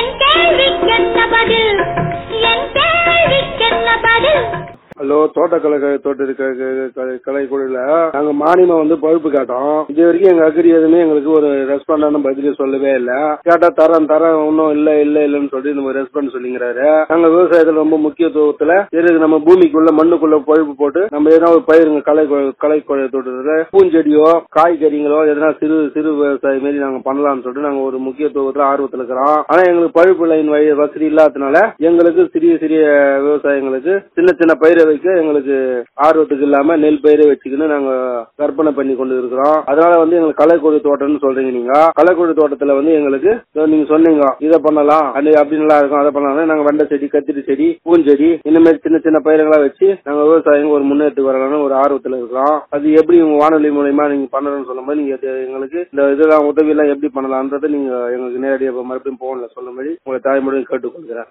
என் கேள்விக்கென்ன பதில் என் கேள்விக்கென்ன பதில் ஹலோ தோட்டக்கலை க- தோட்ட க- க- க- கலைக்குழுல நாங்க மானியமா வந்து பழுப்பு கேட்டோம் இது வரைக்கும் எங்க அக்ரி எதுவுமே எங்களுக்கு ஒரு ரெஸ்பாண்டான பதில் சொல்லவே இல்ல கேட்டா தரேன் தரேன் ஒன்னும் இல்ல இல்ல இல்லன்னு சொல்லி இந்த மாதிரி ரெஸ்பாண்ட் சொல்லிங்கிறாரு நாங்க விவசாயத்துல ரொம்ப முக்கியத்துவத்துல இருக்கு நம்ம பூமிக்குள்ள மண்ணுக்குள்ள பழுப்பு போட்டு நம்ம எதனா ஒரு பயிருங்க கலை கொ- கலை கொ- தோட்டத்துல பூஞ்செடியோ காய்கறிகளோ எதனா சிறு சிறு விவசாய மாரி நாங்க பண்ணலாம்னு சொல்லிட்டு நாங்க ஒரு முக்கியத்துவத்துல ஆர்வத்துல இருக்கிறோம் ஆனா எங்களுக்கு பழுப்பு லைன் வழி- வசதி இல்லாததுனால எங்களுக்கு சிறிய சிறிய விவசாயங்களுக்கு சின்ன சின்ன பயிரை வைக்க எங்களுக்கு ஆர்வத்துக்கு இல்லாம நெல் பயிரை வச்சுக்கின்னு நாங்க கற்பனை பண்ணி கொண்டு இருக்கிறோம் அதனால வந்து எங்களுக்கு கலைக்கொடி தோட்டம்னு சொல்றீங்க நீங்க கலைக்கொடி தோட்டத்துல வந்து எங்களுக்கு இதோ நீங்க சொன்னீங்க இதை பண்ணலாம் அது அப்படி நல்லா இருக்கும் அதை பண்ணலாம் நாங்க வெண்டை செடி கத்திரி செடி பூஞ்செடி இந்த மாதிரி சின்ன சின்ன பயிர்களா வச்சு நாங்க விவசாயிங்க ஒரு முன்னேற்றத்துக்கு வரலாம்னு ஒரு ஆர்வத்துல இருக்கிறோம் அது எப்படி உங்க வானொலி மூலயமா நீங்க பண்ணணும்னு சொல்லும்போது நீங்க இது எங்களுக்கு இந்த இதெல்லாம் உதவி எல்லாம் எப்படி பண்ணலாம்ன்றதை நீங்க எங்களுக்கு நேரடியாக மறுபடியும் போன்ல சொல்லும்படி உங்களை தாய்மொழியை கேட்டுக்கொள்கிறேன்